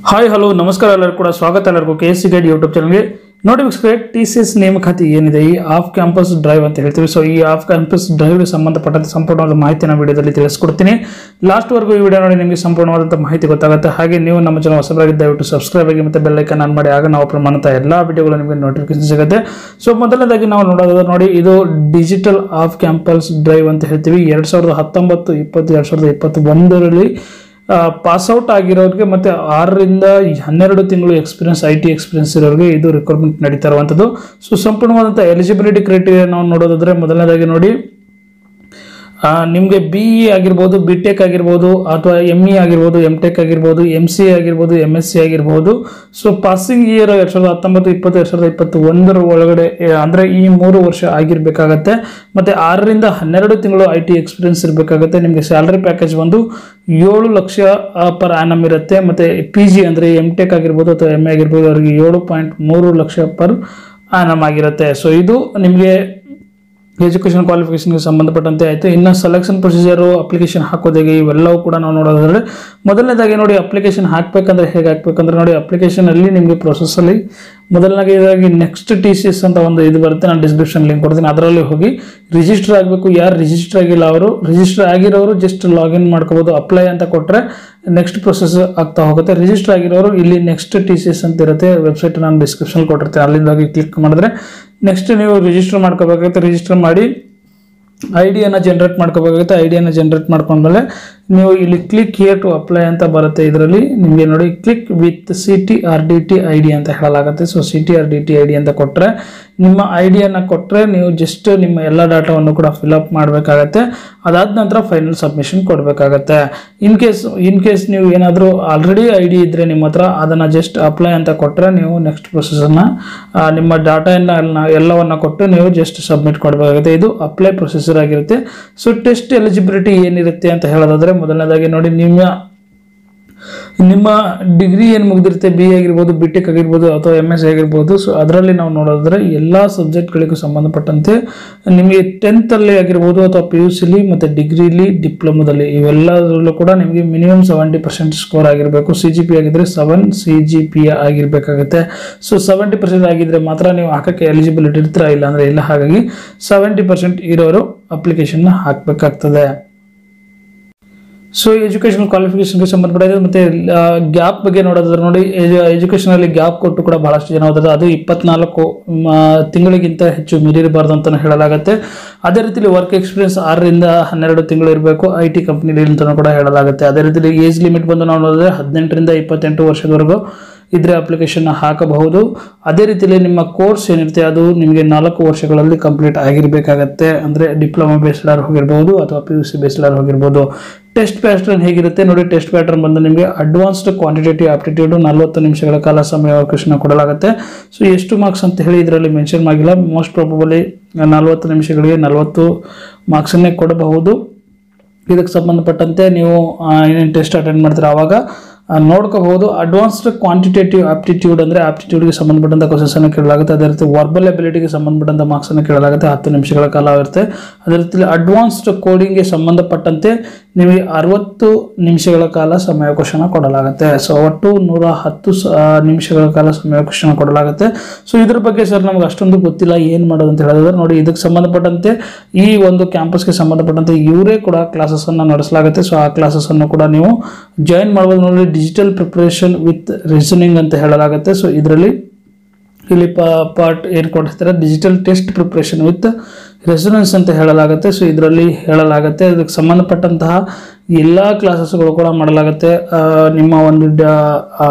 hi hello ನಮಸ್ಕಾರ ಎಲ್ಲರೂ ಕೂಡ ಸ್ವಾಗತ ಎಲ್ಲರಿಗೂ K S C guide YouTube ಚಾನಲ್ಗೆ ನೋಡಿ ವೀಕ್ಷಕರೇ ಟಿ ಸಿ ಎಸ್ ನೇಮಕಾತಿ ಏನಿದೆ ಈ ಆಫ್ ಕ್ಯಾಂಪಸ್ ಡ್ರೈವ್ ಅಂತ ಹೇಳ್ತೀವಿ ಸೊ ಈ ಆಫ್ ಕ್ಯಾಂಪಸ್ ಡ್ರೈವ್ಗೆ ಸಂಬಂಧಪಟ್ಟಂತೆ ಸಂಪೂರ್ಣವಾದ ಮಾಹಿತಿನ ವಿಡಿಯೋದಲ್ಲಿ ತಿಳಿಸ್ಕೊಡ್ತೀನಿ ಲಾಸ್ಟ್ವರೆಗೂ ಈ ವಿಡಿಯೋ ನೋಡಿ ನಿಮಗೆ ಸಂಪೂರ್ಣವಾದಂಥ ಮಾಹಿತಿ ಗೊತ್ತಾಗುತ್ತೆ ಹಾಗೆ ನೀವು ನಮ್ಮ ಚಾನಲ್ ಹೊಸಬರಾಗಿದ್ದ ದಯವಿಟ್ಟು ಸಬ್ಸ್ಕ್ರೈಬ್ ಆಗಿ ಮತ್ತು ಬೆಲ್ಲೈಕನ್ ಆನ್ ಮಾಡಿ ಆಗ ನಾವು ಅಪ್ಲೋಡ್ ಮಾಡುವಂಥ ಎಲ್ಲ ವಿಡಿಯೋಗಳು ನಿಮಗೆ ನೋಟಿಫಿಕೇಶನ್ ಸಿಗುತ್ತೆ ಸೊ ಮೊದಲನೇದಾಗಿ ನಾವು ನೋಡೋದಾದ್ರೆ ನೋಡಿ ಇದು ಡಿಜಿಟಲ್ ಆಫ್ ಕ್ಯಾಂಪಸ್ ಡ್ರೈವ್ ಅಂತ ಹೇಳ್ತೀವಿ ಎರಡು ಸಾವಿರದ ಹತ್ತೊಂಬತ್ತು ಇಪ್ಪತ್ತು ಎರಡು ಸಾವಿರದ ಇಪ್ಪತ್ತು ಒಂದರಲ್ಲಿ ಪಾಸ್ಔಟ್ ಆಗಿರೋರಿಗೆ ಮತ್ತು ಆರರಿಂದ ಹನ್ನೆರಡು ತಿಂಗಳು ಎಕ್ಸ್ಪೀರಿಯನ್ಸ್ ಐ ಟಿ ಎಕ್ಸ್ಪೀರಿಯನ್ಸ್ ಇರೋರಿಗೆ ಇದು ರಿಕ್ರೂಟ್ಮೆಂಟ್ ನಡೀತಾ ಇರುವಂಥದ್ದು ಸೊ ಸಂಪೂರ್ಣವಾದಂಥ ಎಲಿಜಿಬಿಲಿಟಿ ಕ್ರೈಟೀರಿಯಾ ನಾವು ನೋಡೋದಾದ್ರೆ ಮೊದಲನೇದಾಗಿ ನೋಡಿ ನಿಮಗೆ ಬಿ ಇ ಆಗಿರ್ಬೋದು ಬಿ ಟೆಕ್ ಆಗಿರ್ಬೋದು ಅಥವಾ ಎಮ್ ಇ ಆಗಿರ್ಬೋದು ಎಮ್ ಟೆಕ್ ಆಗಿರ್ಬೋದು ಎಮ್ ಸಿ ಆಗಿರ್ಬೋದು ಎಮ್ ಎಸ್ ಸಿ ಆಗಿರ್ಬೋದು ಸೊ ಪಾಸಿಂಗ್ ಇಯರ್ ಎರಡು ಸಾವಿರದ ಹತ್ತೊಂಬತ್ತು ಇಪ್ಪತ್ತು ಎರಡು ಸಾವಿರದ ಇಪ್ಪತ್ತು ಒಂದರ ಒಳಗಡೆ ಆ, ಅಂದ್ರೆ ಈ ಮೂರು ವರ್ಷ ಆಗಿರಬೇಕಾಗತ್ತೆ ಮತ್ತೆ ಆರರಿಂದ ಹನ್ನೆರಡು ತಿಂಗಳು ಐ ಟಿ ಎಕ್ಸ್ಪೀರಿಯನ್ಸ್ ಇರಬೇಕಾಗತ್ತೆ ನಿಮಗೆ ಸ್ಯಾಲರಿ ಪ್ಯಾಕೇಜ್ ಬಂದು ಏಳು ಲಕ್ಷ ಪರ್ ಆನಮ್ ಇರುತ್ತೆ ಮತ್ತೆ ಪಿ ಜಿ ಅಂದರೆ ಎಮ್ ಟೆಕ್ ಆಗಿರ್ಬೋದು ಅಥವಾ ಎಮ್ ಎ ಆಗಿರ್ಬೋದು ಅವರಿಗೆ ಏಳು ಪಾಯಿಂಟ್ ಮೂರು ಲಕ್ಷ ಪರ್ ಆನಮ್ ಆಗಿರುತ್ತೆ ಸೊ ಇದು ನಿಮಗೆ ಎಜುಕೇಷನ್ ಕ್ವಾಲಿಫಿಕೇಷನ್ಗೆ ಸಂಬಂಧಪಟ್ಟಂತೆ ಆಯಿತು ಇನ್ನು ಸೆಲೆಕ್ಷನ್ ಪ್ರೊಸೀಜರು ಅಪ್ಲಿಕೇಶನ್ ಹಾಕೋದು ಹೇಗೆ ಇವೆಲ್ಲವೂ ಕೂಡ ನಾವು ನೋಡೋದಾದ್ರೆ ಮೊದಲನೇದಾಗಿ ನೋಡಿ ಅಪ್ಲಿಕೇಶನ್ ಹಾಕಬೇಕಂದ್ರೆ ಹೇಗೆ ಹಾಕ್ಬೇಕಂದ್ರೆ ನೋಡಿ ಅಪ್ಲಿಕೇಶನಲ್ಲಿ ನಿಮಗೆ ಪ್ರೊಸೆಸ್ಸಲ್ಲಿ ಮೊದಲನೇದಾಗಿ ನೆಕ್ಸ್ಟ್ ಟಿ ಸಿ ಎಸ್ ಅಂತ ಒಂದು ಇದು ಬರುತ್ತೆ ನಾನು ಡಿಸ್ಕ್ರಿಪ್ಷನ್ ಲಿಂಕ್ ಕೊಡ್ತೀನಿ ಅದರಲ್ಲಿ ಹೋಗಿ ರಿಜಿಸ್ಟರ್ ಆಗಬೇಕು ಯಾರು ರಿಜಿಸ್ಟರ್ ಆಗಿಲ್ಲ ಅವರು ರಿಜಿಸ್ಟರ್ ಆಗಿರೋರು ಜಸ್ಟ್ ಲಾಗಿನ್ ಮಾಡ್ಕೋಬೋದು ಅಪ್ಲೈ ಅಂತ ಕೊಟ್ಟರೆ ನೆಕ್ಸ್ಟ್ ಪ್ರೊಸೆಸ್ ಆಗ್ತಾ ಹೋಗುತ್ತೆ ರಿಜಿಸ್ಟರ್ ಆಗಿರೋರು ಇಲ್ಲಿ ನೆಕ್ಸ್ಟ್ ಟಿ ಸಿ ಎಸ್ ಅಂತ ಇರುತ್ತೆ ವೆಬ್ಸೈಟ್ ನಾನು ಡಿಸ್ಕ್ರಿಪ್ಷನ್ ಕೊಟ್ಟಿರ್ತೀನಿ ಅಲ್ಲಿಂದ ಹೋಗಿ ಕ್ಲಿಕ್ ಮಾಡಿದ್ರೆ ನೆಕ್ಸ್ಟ್ ನೀವು ರಿಜಿಸ್ಟರ್ ಮಾಡ್ಕೋಬೇಕಾಗುತ್ತೆ ರಿಜಿಸ್ಟರ್ ಮಾಡಿ ಐ ಡಿಯನ್ನು ಜನ್ರೇಟ್ ಮಾಡ್ಕೋಬೇಕಾಗುತ್ತೆ ಐ ಡಿಯನ್ನು ಜನ್ರೇಟ್ ಮಾಡ್ಕೊಂಡ್ಮೇಲೆ ನೀವು ಇಲ್ಲಿ ಕ್ಲಿಕ್ ಹಿಯರ್ ಟು ಅಪ್ಲೈ ಅಂತ ಬರುತ್ತೆ ಇದರಲ್ಲಿ ನಿಮಗೆ ನೋಡಿ click with C T R D T I D ಅಂತ ಹೇಳಲಾಗುತ್ತೆ so C T R D T I D ಅಂತ ಕೊಟ್ಟರೆ ನಿಮ್ಮ ಐ ಡಿಯನ್ನು ಕೊಟ್ಟರೆ ನೀವು ಜಸ್ಟ್ ನಿಮ್ಮ ಎಲ್ಲ ಡಾಟಾವನ್ನು ಕೂಡ ಫಿಲಪ್ ಮಾಡಬೇಕಾಗತ್ತೆ ಅದಾದ ನಂತರ ಫೈನಲ್ ಸಬ್ಮಿಷನ್ ಕೊಡಬೇಕಾಗತ್ತೆ ಇನ್ ಕೇಸ್ ಇನ್ ಕೇಸ್ ನೀವು ಏನಾದರೂ ಆಲ್ರೆಡಿ ಐ ಡಿ ಇದ್ದರೆ ನಿಮ್ಮ ಹತ್ರ ಅದನ್ನು ಜಸ್ಟ್ ಅಪ್ಲೈ ಅಂತ ಕೊಟ್ಟರೆ ನೀವು ನೆಕ್ಸ್ಟ್ ಪ್ರೊಸೆಸನ್ನು ನಿಮ್ಮ ಡಾಟಾಯನ್ನು ಎಲ್ಲವನ್ನು ಕೊಟ್ಟು ನೀವು ಜಸ್ಟ್ ಸಬ್ಮಿಟ್ ಕೊಡಬೇಕಾಗುತ್ತೆ ಇದು ಅಪ್ಲೈ ಪ್ರೊಸೆಸರ್ ಆಗಿರುತ್ತೆ ಸೊ ಟೆಸ್ಟ್ ಎಲಿಜಿಬಿಲಿಟಿ ಏನಿರುತ್ತೆ ಅಂತ ಹೇಳೋದಾದ್ರೆ ಮೊದಲನೇದಾಗಿ ನೋಡಿ ನಿಮ್ಮ ನಿಮ್ಮ ಡಿಗ್ರಿ ಏನು ಮುಗಿದಿರುತ್ತೆ ಬಿ ಆಗಿರ್ಬೋದು ಬಿ ಟೆಕ್ ಆಗಿರ್ಬೋದು ಅಥವಾ ಎಮ್ ಎಸ್ ಆಗಿರ್ಬೋದು ಸೊ ಅದರಲ್ಲಿ ನಾವು ನೋಡೋದಾದ್ರೆ ಎಲ್ಲ ಸಬ್ಜೆಕ್ಟ್ಗಳಿಗೂ ಸಂಬಂಧಪಟ್ಟಂತೆ ನಿಮಗೆ ಟೆಂತಲ್ಲಿ ಆಗಿರ್ಬೋದು ಅಥವಾ ಪಿ ಯು ಸಿಲಿ ಮತ್ತು ಡಿಗ್ರಿಲಿ ಡಿಪ್ಲೊಮೋದಲ್ಲಿ ಇವೆಲ್ಲದರಲ್ಲೂ ಕೂಡ ನಿಮಗೆ ಮಿನಿಮಮ್ ಸೆವೆಂಟಿ ಪರ್ಸೆಂಟ್ ಸ್ಕೋರ್ ಆಗಿರಬೇಕು ಸಿ ಜಿ ಪಿ ಆಗಿದ್ರೆ ಸೆವೆನ್ ಸಿ ಜಿ ಪಿ ಆಗಿರಬೇಕಾಗುತ್ತೆ ಸೊ ಸೆವೆಂಟಿ ಪರ್ಸೆಂಟ್ ಆಗಿದ್ರೆ ಮಾತ್ರ ನೀವು ಹಾಕೋಕ್ಕೆ ಎಲಿಜಿಬಿಲಿಟಿ ಇರ್ತೀರಾ ಇಲ್ಲ ಅಂದರೆ ಇಲ್ಲ ಹಾಗಾಗಿ ಸೆವೆಂಟಿ ಪರ್ಸೆಂಟ್ ಇರೋರು ಅಪ್ಲಿಕೇಶನ್ನ ಹಾಕಬೇಕಾಗ್ತದೆ ಸೊ ಎಜುಕೇಷನ್ ಕ್ವಾಲಿಫಿಕೇಶನ್ಗೆ ಸಂಬಂಧಪಟ್ಟಿದೆ ಮತ್ತೆ ಗ್ಯಾಪ್ ಬಗ್ಗೆ ನೋಡೋದಾದ್ರೆ ನೋಡಿ ಎಜುಕೇಷನ್ ಅಲ್ಲಿ ಗ್ಯಾಪ್ ಕೊಟ್ಟು ಕೂಡ ಬಹಳಷ್ಟು ಜನ ಹೋದ್ರೆ ಅದು ಇಪ್ಪತ್ನಾಲ್ಕು ಮ, ತಿಂಗಳಿಗಿಂತ ಹೆಚ್ಚು ಮೀರಿರಬಾರ್ದು ಅಂತ ಹೇಳಲಾಗುತ್ತೆ ಅದೇ ರೀತಿಲಿ ವರ್ಕ್ ಎಕ್ಸ್ಪೀರಿಯನ್ಸ್ ಆರರಿಂದ ಹನ್ನೆರಡು ತಿಂಗಳು ಇರಬೇಕು ಐ ಟಿ ಕಂಪ್ನಿಲಿ ಅಂತ ಕೂಡ ಹೇಳಲಾಗುತ್ತೆ ಅದೇ ರೀತಿಲಿ ಏಜ್ ಲಿಮಿಟ್ ಬಂದು ನಾವು ನೋಡಿದ್ರೆ ಹದಿನೆಂಟರಿಂದ ಇಪ್ಪತ್ತೆಂಟು ವರ್ಷದವರೆಗೂ ಇದ್ರೆ ಅಪ್ಲಿಕೇಶನ್ ಹಾಕಬಹುದು ಅದೇ ರೀತಿಯಲ್ಲಿ ನಿಮ್ಮ ಕೋರ್ಸ್ ಏನಿರುತ್ತೆ ಅದು ನಿಮಗೆ ನಾಲ್ಕು ವರ್ಷಗಳಲ್ಲಿ ಕಂಪ್ಲೀಟ್ ಆಗಿರಬೇಕಾಗತ್ತೆ ಅಂದರೆ ಡಿಪ್ಲೊಮಾ ಬೇಸ್ಡರ್ ಹೋಗಿರ್ಬೋದು ಅಥವಾ ಪಿ ಯು ಸಿ ಬೇಸ್ಡರ್ ಹೋಗಿರ್ಬೋದು ಟೆಸ್ಟ್ ಪ್ಯಾಟರ್ನ್ ಹೇಗಿರುತ್ತೆ ನೋಡಿ ಟೆಸ್ಟ್ ಪ್ಯಾಟರ್ನ್ ಬಂದು ನಿಮಗೆ ಅಡ್ವಾನ್ಸ್ಡ್ ಕ್ವಾಂಟಿಟೇಟಿವ್ ಆಪ್ಟಿಟ್ಯೂಡ್ ನಲವತ್ತು ನಿಮಿಷಗಳ ಕಾಲ ಸಮಯ ಅವಕಾಶನ ಕೊಡಲಾಗುತ್ತೆ ಸೊ ಎಷ್ಟು ಮಾರ್ಕ್ಸ್ ಅಂತ ಹೇಳಿ ಇದರಲ್ಲಿ ಮೆನ್ಷನ್ ಮಾಡಿಲ್ಲ ಮೋಸ್ಟ್ ಪ್ರಾಬಬಲಿ ನಲವತ್ತು ನಿಮಿಷಗಳಿಗೆ ನಲವತ್ತು ಮಾರ್ಕ್ಸನ್ನೇ ಕೊಡಬಹುದು ಇದಕ್ಕೆ ಸಂಬಂಧಪಟ್ಟಂತೆ ನೀವು ಆ, ಏನೇನು ಟೆಸ್ಟ್ ಅಟೆಂಡ್ ಮಾಡ್ತೀರಾ ಆವಾಗ ಆ, ನೋಡ್ಕೋಬಹುದು ಅಡ್ವಾನ್ಸ್ಡ್ ಕ್ವಾಂಟಿಟೇಟಿವ್ ಆಪ್ಟಿಟ್ಯೂಡ್ ಅಂದರೆ ಆಪ್ಟಿಟ್ಯೂಡ್ಗೆ ಸಂಬಂಧಪಟ್ಟಂಥ ಕ್ವಶನ್ಸನ್ನು ಕೇಳಲಾಗುತ್ತೆ ಅದೇ ರೀತಿ ವರ್ಬಲ್ ಎಬಿಲಿಟಿಗೆ ಸಂಬಂಧಪಟ್ಟಂಥ ಮಾರ್ಕ್ಸನ್ನು ಕೇಳಲಾಗುತ್ತೆ ಹತ್ತು ನಿಮಿಷಗಳ ಕಾಲ ಇರುತ್ತೆ ಅದೇ ರೀತಿ ಅಡ್ವಾನ್ಸ್ಡ್ ಕೋಡಿಂಗ್ಗೆ ಸಂಬಂಧಪಟ್ಟಂತೆ ನಿಮಗೆ ಅರವತ್ತು ನಿಮಿಷಗಳ ಕಾಲ ಸಮಯಾವಕಾಶನ ಕೊಡಲಾಗುತ್ತೆ ಸೊ ಒಟ್ಟು ನೂರ ಹತ್ತು ಸ- ಆ, ನಿಮಿಷಗಳ ಕಾಲ ಸಮಯಾವಕಾಶನ ಕೊಡಲಾಗುತ್ತೆ ಸೊ ಇದ್ರ ಬಗ್ಗೆ ಸರ್ ನಮ್ಗೆ ಅಷ್ಟೊಂದು ಗೊತ್ತಿಲ್ಲ ಏನು ಮಾಡೋದು ಅಂತ ಹೇಳಿದ್ರೆ ನೋಡಿ ಇದಕ್ಕೆ ಸಂಬಂಧಪಟ್ಟಂತೆ ಈ ಒಂದು ಕ್ಯಾಂಪಸ್ಗೆ ಸಂಬಂಧಪಟ್ಟಂತೆ ಇವರೇ ಕೂಡ ಕ್ಲಾಸಸ್ಸನ್ನು ನಡೆಸಲಾಗುತ್ತೆ ಸೊ ಆ ಕ್ಲಾಸಸ್ಸನ್ನು ಕೂಡ ನೀವು ಜಾಯಿನ್ ಮಾಡ್ಬೋದು ನೋಡಿ ಡಿಜಿಟಲ್ ಪ್ರಿಪ್ರೇಷನ್ ವಿತ್ ರೀಸನಿಂಗ್ ಅಂತ ಹೇಳಲಾಗುತ್ತೆ ಸೊ ಇದರಲ್ಲಿ ಇಲ್ಲಿ ಪಾರ್ಟ್ ಏನು ಕೊಡ್ತಾರೆ digital test preparation with resonance ಅಂತ ಹೇಳಲಾಗುತ್ತೆ ಸೊ ಇದರಲ್ಲಿ ಹೇಳಲಾಗುತ್ತೆ ಇದಕ್ಕೆ ಸಂಬಂಧಪಟ್ಟಂತಹ ಎಲ್ಲ ಕ್ಲಾಸಸ್ಗಳು ಕೂಡ ಮಾಡಲಾಗುತ್ತೆ ಆ, ನಿಮ್ಮ ಒಂದು ಡ- ಆ,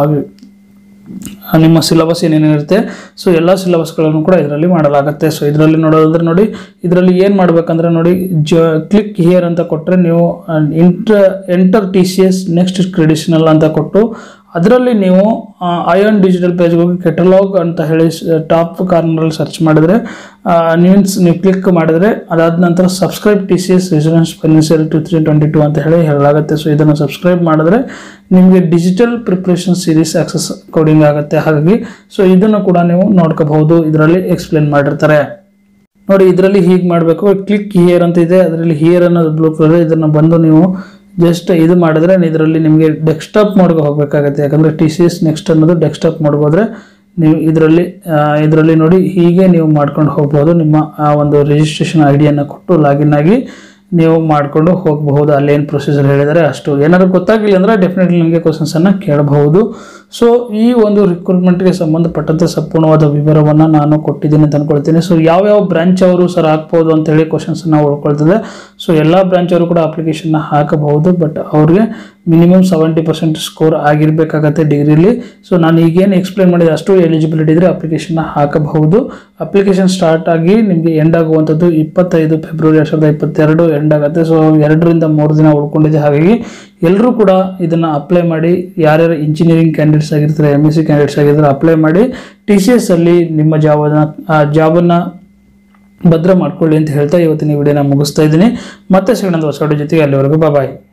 ಆ, ನಿಮ್ಮ ಸಿಲೆಬಸ್ ಏನೇನಿರುತ್ತೆ ಸೊ ಎಲ್ಲ ಸಿಲೆಬಸ್ಗಳನ್ನು ಕೂಡ ಇದರಲ್ಲಿ ಮಾಡಲಾಗುತ್ತೆ ಸೊ ಇದರಲ್ಲಿ ನೋಡೋದಾದ್ರೆ ನೋಡಿ ಇದರಲ್ಲಿ ಏನು ಮಾಡಬೇಕಂದ್ರೆ ನೋಡಿ ಜ ಕ್ಲಿಕ್ ಹಿಯರ್ ಅಂತ ಕೊಟ್ಟರೆ ನೀವು inter enter T C S next credential ಅಂತ ಕೊಟ್ಟು ಅದರಲ್ಲಿ ನೀವು ಅಯಾನ್ ಡಿಜಿಟಲ್ ಪೇಜ್ಗೆ ಹೋಗಿ ಕೆಟಲಾಗ್ ಅಂತ ಹೇಳಿ ಟಾಪ್ ಕಾರ್ನರಲ್ಲಿ ಸರ್ಚ್ ಮಾಡಿದ್ರೆ ಮೀನ್ಸ್ ನೀವು ಕ್ಲಿಕ್ ಮಾಡಿದ್ರೆ ಅದಾದ ನಂತರ subscribe T C S residence financial two three twenty two ಅಂತ ಹೇಳಿ ಹೇಳಲಾಗುತ್ತೆ ಸೊ ಇದನ್ನು ಸಬ್ಸ್ಕ್ರೈಬ್ ಮಾಡಿದ್ರೆ ನಿಮಗೆ digital preparation series access coding ಆಗುತ್ತೆ ಹಾಗಾಗಿ ಸೊ ಇದನ್ನು ಕೂಡ ನೀವು ನೋಡ್ಕೋಬಹುದು ಇದರಲ್ಲಿ ಎಕ್ಸ್ಪ್ಲೇನ್ ಮಾಡಿರ್ತಾರೆ ನೋಡಿ ಇದರಲ್ಲಿ ಹೀಗೆ ಮಾಡಬೇಕು ಕ್ಲಿಕ್ ಹಿಯರ್ ಅಂತ ಇದೆ ಅದರಲ್ಲಿ ಹಿಯರ್ ಅನ್ನೋದು ಬ್ಲೂ ಕಲರ್ ಇದನ್ನು ಬಂದು ನೀವು ಜಸ್ಟ್ ಇದು ಮಾಡಿದ್ರೆ ಇದರಲ್ಲಿ ನಿಮಗೆ ಡೆಸ್ಕ್ಟಾಪ್ ಮೋಡ್ಗೆ ಹೋಗಬೇಕಾಗತ್ತೆ ಯಾಕಂದರೆ ಟಿ ಸಿ ಎಸ್ ನೆಕ್ಸ್ಟ್ ಅನ್ನೋದು ಡೆಸ್ಕ್ಟಾಪ್ ಮೋಡ್ಗೆ ಹೋದರೆ ನೀವು ಇದರಲ್ಲಿ ಇದರಲ್ಲಿ ನೋಡಿ ಹೀಗೆ ನೀವು ಮಾಡ್ಕೊಂಡು ಹೋಗ್ಬೋದು ನಿಮ್ಮ ಆ ಒಂದು ರಿಜಿಸ್ಟ್ರೇಷನ್ ಐ ಡಿಯನ್ನು ಕೊಟ್ಟು ಲಾಗಿನ್ ಆಗಿ ನೀವು ಮಾಡಿಕೊಂಡು ಹೋಗಬಹುದು ಅಲ್ಲೇನು ಪ್ರೊಸೀಜರ್ ಹೇಳಿದರೆ ಅಷ್ಟು ಏನಾದ್ರು ಗೊತ್ತಾಗಿಲ್ಲ ಅಂದರೆ ಡೆಫಿನೆಟ್ಲಿ ನಿಮಗೆ ಕ್ವಶನ್ಸನ್ನು ಕೇಳಬಹುದು ಸೊ ಈ ಒಂದು ರಿಕ್ರೂಟ್ಮೆಂಟ್ಗೆ ಸಂಬಂಧಪಟ್ಟಂತೆ ಸಂಪೂರ್ಣವಾದ ವಿವರವನ್ನು ನಾನು ಕೊಟ್ಟಿದ್ದೀನಿ ಅಂತ ಅನ್ಕೊಳ್ತೀನಿ ಸೊ ಯಾವ್ಯಾವ ಬ್ರಾಂಚ್ ಅವರು ಸರ್ ಹಾಕ್ಬೋದು ಅಂತೇಳಿ ಕ್ವಶನ್ಸನ್ನು ಉಳ್ಕೊಳ್ತದೆ ಸೊ ಎಲ್ಲ ಬ್ರಾಂಚ್ ಅವರು ಕೂಡ ಅಪ್ಲಿಕೇಶನ್ನ ಹಾಕಬಹುದು ಬಟ್ ಅವ್ರಿಗೆ ಮಿನಿಮಮ್ ಸೆವೆಂಟಿ ಪರ್ಸೆಂಟ್ ಸ್ಕೋರ್ ಆಗಿರಬೇಕಾಗತ್ತೆ ಡಿಗ್ರಿಲಿ ಸೊ ನಾನು ಈಗೇನು ಎಕ್ಸ್ಪ್ಲೇನ್ ಮಾಡಿದೆ ಅಷ್ಟು ಎಲಿಜಿಬಿಲಿಟಿ ಇದ್ದರೆ ಅಪ್ಲಿಕೇಶನ್ನ ಹಾಕಬಹುದು ಅಪ್ಲಿಕೇಶನ್ ಸ್ಟಾರ್ಟ್ ಆಗಿ ನಿಮಗೆ ಎಂಡ್ ಆಗುವಂಥದ್ದು ಇಪ್ಪತ್ತೈದು ಫೆಬ್ರವರಿ ಎರಡು ಸಾವಿರದ ಇಪ್ಪತ್ತೆರಡು ಎಂಡ್ ಆಗುತ್ತೆ ಸೊ ಎರಡರಿಂದ ಮೂರು ದಿನ ಉಳ್ಕೊಂಡಿದೆ ಹಾಗಾಗಿ ಎಲ್ಲರೂ ಕೂಡ ಇದನ್ನು ಅಪ್ಲೈ ಮಾಡಿ ಯಾರ್ಯಾರು ಇಂಜಿನಿಯರಿಂಗ್ ಕ್ಯಾಂಡಿಡೇಟ್ಸ್ ಆಗಿರ್ತಾರೆ ಎಮ್ ಎಸ್ ಸಿ ಕ್ಯಾಂಡಿಡೇಟ್ಸ್ ಆಗಿರ್ತಾರೆ ಅಪ್ಲೈ ಮಾಡಿ ಟಿ ಸಿ ಎಸ್ ಅಲ್ಲಿ ನಿಮ್ಮ ಜಾಬನ್ನು ಆ ಜಾಬನ್ನು ಭದ್ರ ಮಾಡ್ಕೊಳ್ಳಿ ಅಂತ ಹೇಳ್ತಾ ಇವತ್ತಿನ ವಿಡಿಯೋನ ಮುಗಿಸ್ತಾ ಇದ್ದೀನಿ ಮತ್ತೆ ಸಿಗೋಣ ಒಂದು ಹೊಸ video ಜೊತೆಗೆ ಅಲ್ಲಿವರೆಗೂ ಬಾಯ್